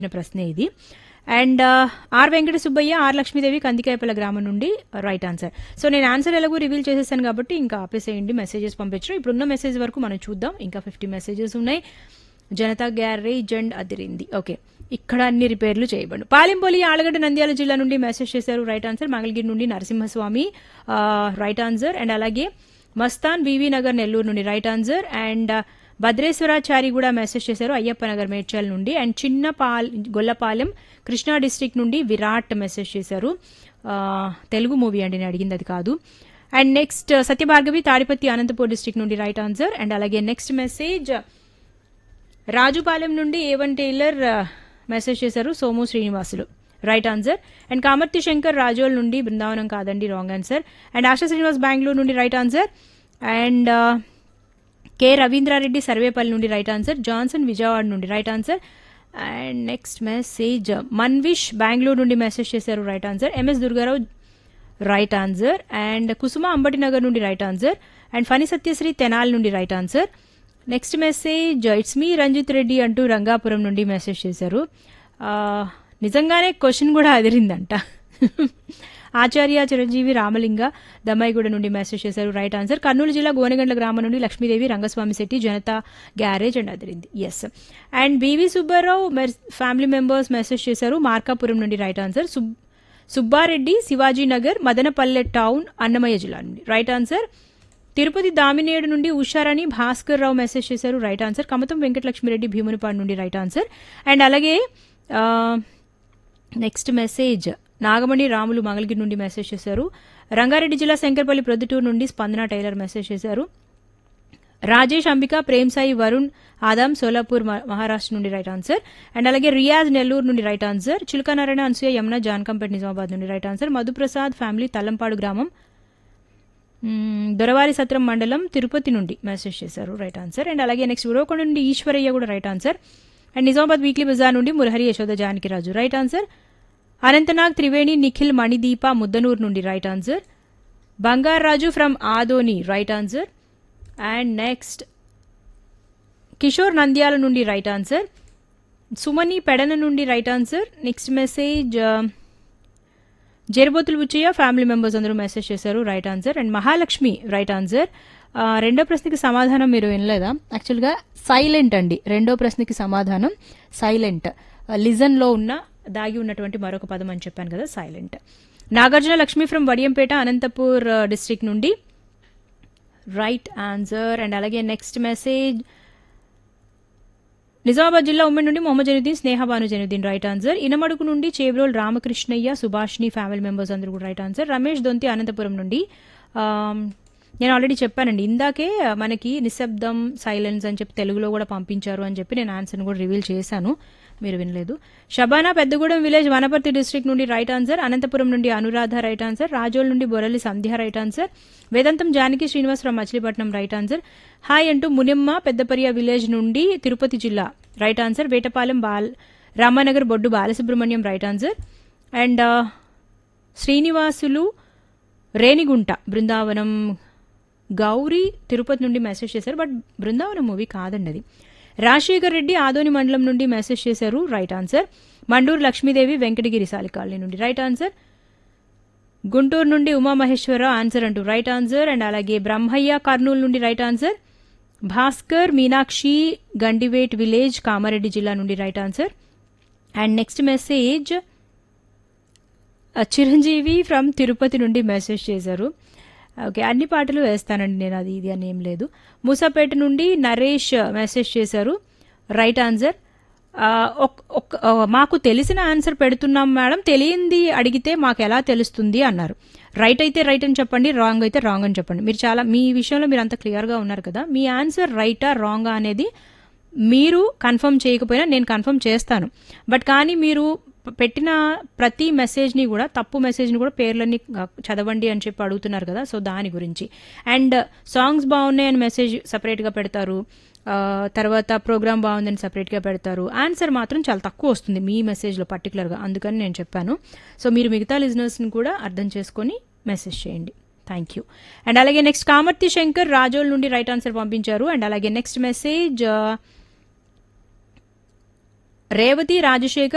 ప్రశ్న ఇది and R Venkata Subbaiah R Lakshmidevi Kandikayapalla గ్రామం నుండి రైట్ ఆన్సర్ సో నేను ఆన్సర్ ఎలాగో రివీల్ చేసేసాను కాబట్టి ఇంకా ఆపేసేయండి మెసేజెస్ పంపించడం ఇప్పుడున్న మెసేజ్ వరకు మనం చూద్దాం ఇంకా ఫిఫ్టీ మెసేజెస్ ఉన్నాయి జనతా గ్యారేజ్ అండ్ అదిరింది ఓకే ఇక్కడ అన్ని రిపేర్లు చేయబడు పాలింపొలి ఆలగడ్డ నంద్యాల జిల్లా నుండి మెసేజ్ చేశారు రైట్ ఆన్సర్ మంగళగిరి నుండి నరసింహస్వామి రైట్ ఆన్సర్ అండ్ అలాగే మస్తాన్ బీవీ నగర్ నెల్లూరు నుండి రైట్ ఆన్సర్ అండ్ భద్రేశ్వరాచారి కూడా మెసేజ్ చేశారు అయ్యప్ప నగర్ మేడ్చల్ నుండి అండ్ చిన్న పాల్ గొల్లపాలెం కృష్ణా డిస్టిక్ నుండి విరాట్ మెసేజ్ చేశారు ఆ, తెలుగు మూవీ అండి నేను అడిగింది అది కాదు and next Satyabhargavi Tadipatri Anantapur district నుండి రైట్ ఆన్సర్ అండ్ అలాగే నెక్స్ట్ మెసేజ్ రాజుపాలెం నుండి ఏవన్ టైలర్ ఆ, మెసేజ్ చేశారు Somu Srinivasulu right answer and Kamarthi Shankar Razole నుండి బృందావనం కాదండి wrong answer and Asha Srinivas Bengaluru నుండి రైట్ ఆన్సర్ అండ్ ఆ, కె రవీంద్రారెడ్డి సర్వేపల్లి నుండి రైట్ ఆన్సర్ జాన్సన్ విజయవాడ నుండి right answer and next message Manvish Bengaluru నుండి మెసేజ్ చేశారు right answer MS Durgarao right answer and Kusuma Ambati Nagar నుండి right answer and Phani Satyasri Tenali నుండి right answer next message it's me Ranjith Reddy అంటూ రంగాపురం నుండి మెసేజ్ చేశారు ఆ, నిజంగానే క్వశ్చన్ కూడా అదిరిందంట ఆచార్య చిరంజీవి రామలింగ దమ్మాయిగూడ నుండి మెసేజ్ చేశారు రైట్ ఆన్సర్ కర్నూలు జిల్లా గోనెగండ్ల గ్రామం నుండి Lakshmidevi Rangaswamy Setty Janatha Garage and Adirindi yes and BV Subbarao family members message చేశారు మార్కాపురం నుండి రైట్ ఆన్సర్ సుబ్ సుబ్బారెడ్డి శివాజీ నగర్ మదనపల్లె టౌన్ అన్నమయ్య జిల్లా నుండి రైట్ ఆన్సర్ తిరుపతి దామినేడు నుండి ఉషారాణి భాస్కర్ రావు మెసేజ్ చేశారు రైట్ ఆన్సర్ కమతం వెంకటలక్ష్మిరెడ్డి భీమునిపాడు నుండి రైట్ ఆన్సర్ అండ్ అలాగే ఆ, నెక్స్ట్ మెసేజ్ నాగమణి రాములు మంగళగిరి నుండి మెసేజ్ చేశారు రంగారెడ్డి జిల్లా శంకర్పల్లి ప్రొద్దుటూరు నుండి స్పందన టైలర్ మెసేజ్ చేశారు రాజేష్ అంబిక ప్రేమ్ సాయి వరుణ్ ఆదాం సోలాపూర్ మ- మహారాష్ట్ర నుండి రైట్ ఆన్సర్ అండ్ అలాగే రియాజ్ నెల్లూరు నుండి రైట్ ఆన్సర్ చిలుకనారాయణ అన్సూయ యమున జాన్కంపేట్ నిజామాబాద్ నుండి right answer Madhuprasad family Tallampadu గ్రామం మ్మ్, దొరవారి సత్రం మండలం తిరుపతి నుండి మెసేజ్ చేశారు రైట్ ఆన్సర్ అండ్ అలాగే నెక్స్ట్ ఉరవకొండ నుండి ఈశ్వరయ్య కూడా right answer and Nizamabad weekly బజార్ నుండి మురహరి యశోద జానకిరాజు రైట్ ఆన్సర్ అనంతనాగ్ త్రివేణి నిఖిల్ మణిదీప ముద్దనూరు నుండి right answer Bangaraju from Adoni right answer and next Kishore Nandyal నుండి రైట్ ఆన్సర్ సుమని పెడన నుండి right answer next message Jerabothulu Buchaiah family members అందరూ మెసేజ్ చేశారు right answer and Mahalakshmi right answer ఆ, రెండో ప్రశ్నకి సమాధానం మీరు వినలేదా యాక్చువల్గా సైలెంట్ అండి రెండో ప్రశ్నకి సమాధానం సైలెంట్ లిజన్లో ఉన్న దాగి ఉన్నటువంటి మరొక పదం అని చెప్పాను కదా silent Nagarjuna Lakshmi from Vadiyampeta Anantapur district నుండి రైట్ ఆన్సర్ అండ్ అలాగే నెక్స్ట్ మెసేజ్ నిజామాబాద్ జిల్లా ఉమ్మడి నుండి మొహమ్మద్ జనుద్దీన్ స్నేహబాను జనుద్దీన్ రైట్ ఆన్సర్ ఇనమడుగు నుండి చేబ్రోల్ రామకృష్ణయ్య సుభాష్ని ఫ్యామిలీ మెంబర్స్ అందరూ కూడా రైట్ ఆన్సర్ రమేష్ దొంతి అనంతపురం నుండి ఆమ్, నేను ఆల్రెడీ చెప్పానండి ఇందాకే మనకి నిశ్శబ్దం సైలెన్స్ అని చెప్పి తెలుగులో కూడా పంపించారు అని చెప్పి నేను ఆన్సర్ని కూడా రివీల్ చేశాను మీరు వినలేదు షబానా పెద్దగూడెం విలేజ్ వనపర్తి డిస్ట్రిక్ట్ నుండి రైట్ ఆన్సర్ అనంతపురం నుండి అనురాధ రైట్ ఆన్సర్ రాజోల్ నుండి బొరలి సంధ్య right answer Vedantam Janaki Srinivasarao Machilipatnam right answer hi అంటూ మునిమ్మ పెద్దపరియ విలేజ్ నుండి తిరుపతి జిల్లా right answer Vetapalem Bal Ramanagar Boddu Balasubrahmanyam right answer and Srinivasulu Renigunta Brindavanam Gowri Tirupati నుండి మెసేజ్ చేశారు బట్ బృందావనం మూవీ కాదండి అది రాజశేఖర్ రెడ్డి ఆదోని మండలం నుండి మెసేజ్ చేశారు రైట్ ఆన్సర్ మండూరు లక్ష్మీదేవి వెంకటగిరి సాలికాలనీ నుండి రైట్ ఆన్సర్ గుంటూరు నుండి ఉమామహేశ్వరరావు ఆన్సర్ అంటూ రైట్ ఆన్సర్ అండ్ అలాగే బ్రహ్మయ్య కర్నూలు నుండి right answer Bhaskar Meenakshi Gandivet village Kamareddy జిల్లా నుండి right answer and next message Chiranjeevi from Tirupati నుండి మెసేజ్ చేశారు ఓకే అన్ని పాటలు వేస్తానండి నేను అది ఇది అని ఏం లేదు మూసాపేట నుండి నరేష్ మెసేజ్ చేశారు రైట్ ఆన్సర్ ఆ, ఒక్- ఒక్- ఆ, మాకు తెలిసిన ఆన్సర్ పెడుతున్నాం మేడం తెలియంది అడిగితే మాకు ఎలా తెలుస్తుంది అన్నారు రైట్ అయితే రైట్ అని చెప్పండి రాంగ్ అయితే రాంగ్ అని చెప్పండి మీరు చాలా మీ విషయంలో మీరు అంత క్లియర్గా ఉన్నారు కదా మీ ఆన్సర్ రైటా రాంగా అనేది మీరు కన్ఫర్మ్ చేయకపోయినా నేను కన్ఫర్మ్ చేస్తాను బట్ కానీ మీరు ప- పెట్టిన ప్రతి మెసేజ్ని కూడా తప్పు మెసేజ్ని కూడా పేర్లన్నీ ఆ, చదవండి అని చెప్పి అడుగుతున్నారు కదా సో దాని గురించి అండ్ సాంగ్స్ బాగున్నాయని మెసేజ్ సపరేట్గా పెడతారు ఆ, తర్వాత ప్రోగ్రామ్ బాగుందని సపరేట్గా పెడతారు ఆన్సర్ మాత్రం చాలా తక్కువ వస్తుంది మీ మెసేజ్లో పర్టికులర్గా అందుకని నేను చెప్పాను సో మీరు మిగతా లిజనర్స్ని కూడా అర్థం చేసుకొని మెసేజ్ చేయండి థ్యాంక్ యూ అండ్ అలాగే నెక్స్ట్ కామర్తి శంకర్ రాజోల్ నుండి రైట్ ఆన్సర్ పంపించారు అండ్ అలాగే నెక్స్ట్ మెసేజ్ రేవతి రాజశేఖర్